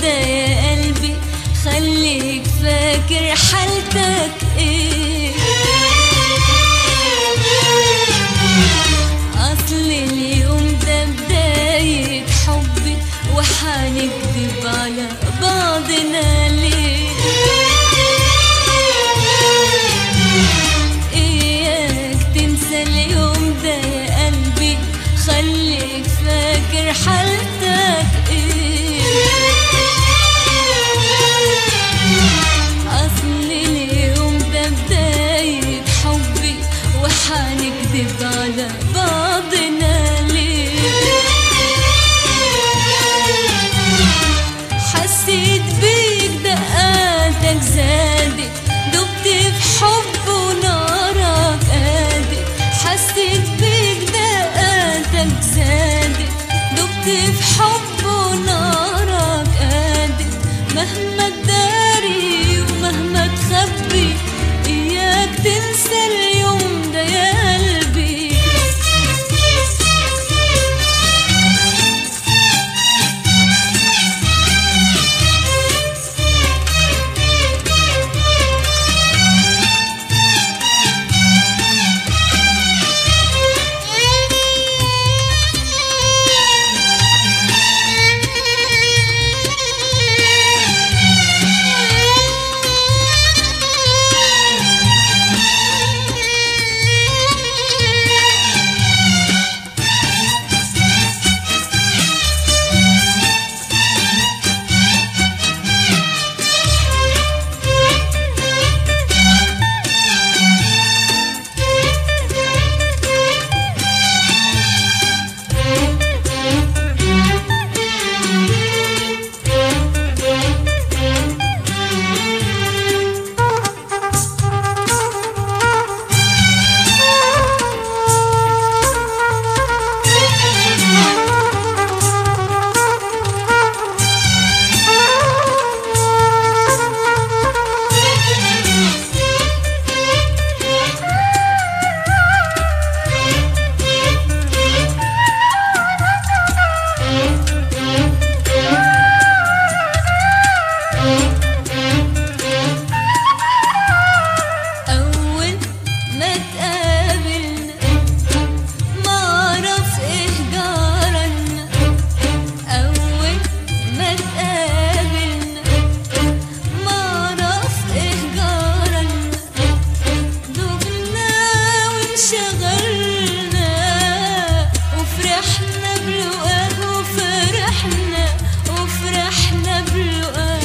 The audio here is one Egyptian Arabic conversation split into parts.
ده يا قلبي خليك فاكر حالتك ايه اصل اليوم ده بداية حبي وحنكذب على بعضنا ليه اياك تنسى اليوم ده يا قلبي خليك فاكر حالتك ايه اصل اليوم ده بداية حبي وحنكذب على بعضنا ليه حسيت بيك دقاتك زادت دبت في حب ونارك قادت حسيت بيك دقاتك زادت دبت في حب ونارك قادت مهما تداري ومهما تخبي اياك تنسى اليوم ده يا قلبي أول ما تقابلنا ما أعرف إيه جرالنا أول ما تقابلنا ما أعرف إيه جرالنا دبنا وانشغلنا وفرحنا بلقاه وفرحنا وفرحنا بلقاه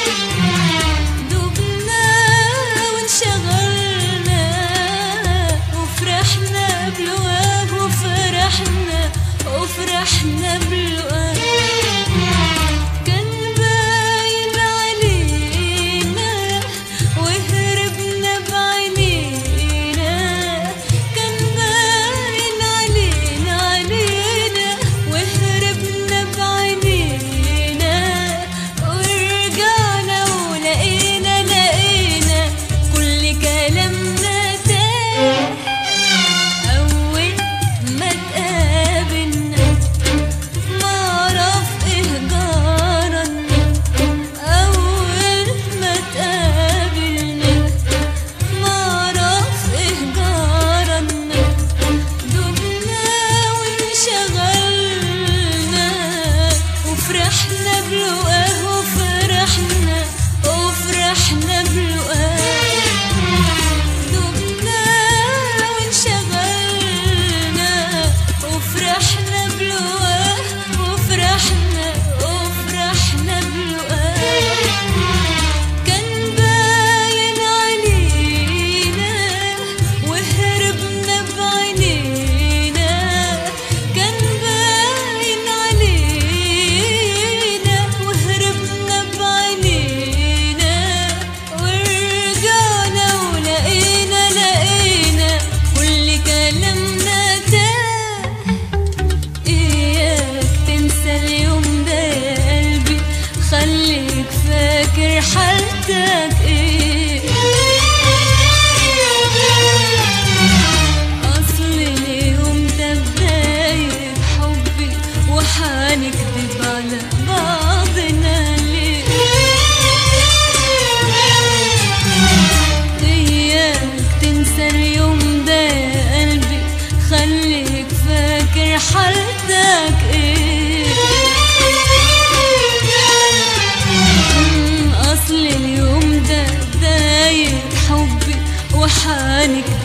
دبنا وانشغلنا وفرحنا بلقاه وفرحنا وفرحنا بلقاه كان باين علينا وهربنا بعينينا كان باين علينا علينا وهربنا بعينينا ورجعنا ولقينا لقينا كل كلامنا تاه أول ما تقابلنا ما أعرف إيه جرالنا أول ما تقابلنا ما أعرف إيه جرالنا دبنا وانشغلنا وفرحنا بلقاه وفرحنا وفرحنا بلقاه دبنا وانشغلنا وفرحنا بلقاه وفرحنا وفرحنا بلقاه كان باين علينا وهربنا بعينينا كان باين علينا وهربنا بعينينا ورجعنا ولقينا لقينا كل كلامنا تاه إياك تنسى اليوم ده يا قلبي خليك فاكر حالتك إيه أصل اليوم ده بداية حبي وحنكذب على بعضنا ليه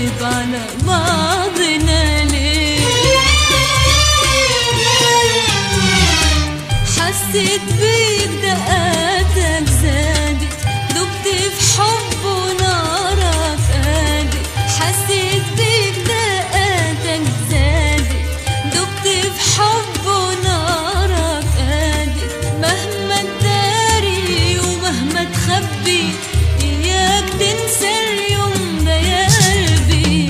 حنكذب على بعضنا ليه حسيت بيك دقاتك زادت دبت في حب ونارك قادت حسيت بيك دقاتك زادت دبت في حب ونارك قادت مهما تداري ومهما تخبي إياك تنسى اليوم ده يا قلبي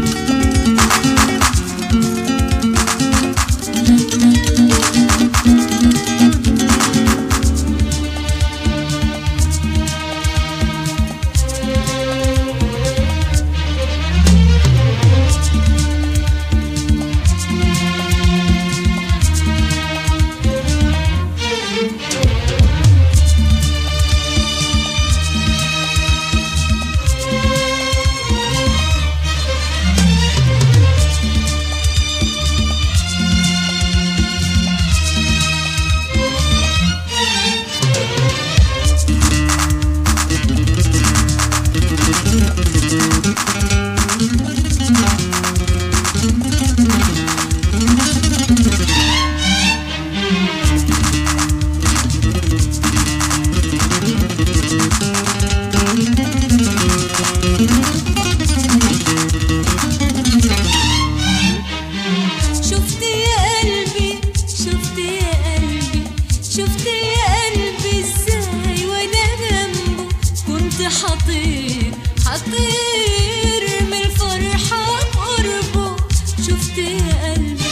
شفت يا قلبي شفت يا قلبي شفت يا قلبي ازاي وانا جنبه كنت حطير حطير من الفرحة بقربه شفت يا قلبي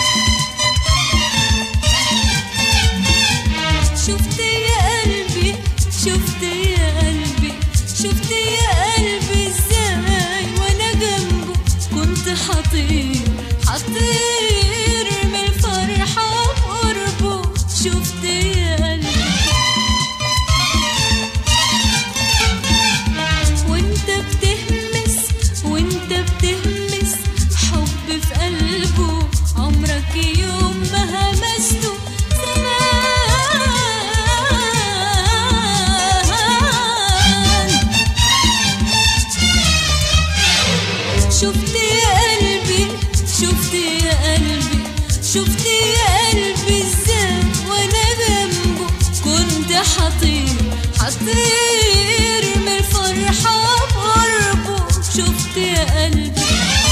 شفت يا قلبي شفت يا قلبي شفت يا قلبي ازاي وانا جنبه كنت حطير حطير من الفرحة بقربه شفت يا قلبي وانت بتهمس وانت بتهمس حب في قلبه عمرك يوم ما همسته زمان شفت يا قلبي شفت يا قلبي شفت يا قلبي ازاي وانا جنبه كنت حطير حطير من الفرحة بقربه شفت يا قلبي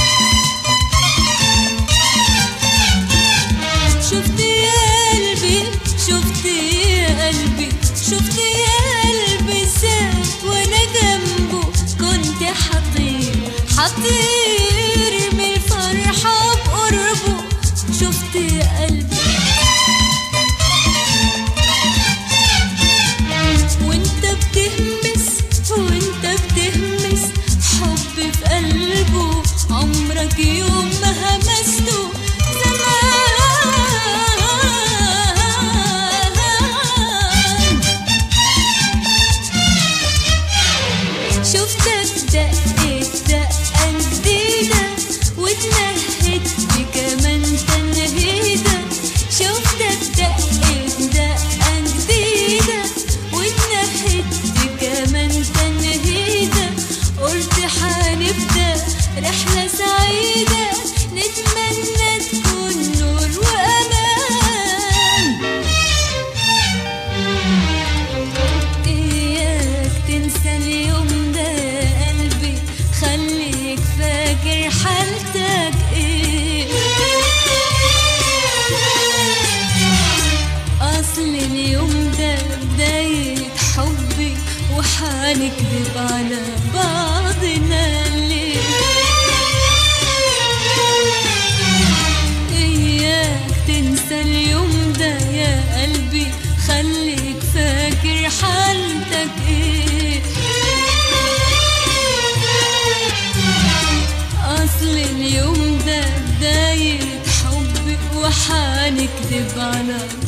شفت يا قلبي شفت يا قلبي شفت يا قلبي ازاي وانا جنبه كنت حطير حطير من الفرحة بقربه شفت يا قلبي وانت بتهمس وانت بتهمس حب في قلبه عمرك يوم ما همسته زمان شفتك دقت دقة جديدة واتنهت بكمان تنهيدة شفتك دقت دقة جديدة واتنهت بكمان تنهيدة قلت حنبدأ رحلة سعيدة نتمنى تكون نور وأمان إياك تنسى اليوم ده يا قلبي خليك فاكر حالتك إيه أصل اليوم ده بداية حبي وحنكذب على بعضنا ليه إياك تنسى اليوم ده يا قلبي خليك فاكر حالتك إيه أصل اليوم ده بداية حبي وحنكذب على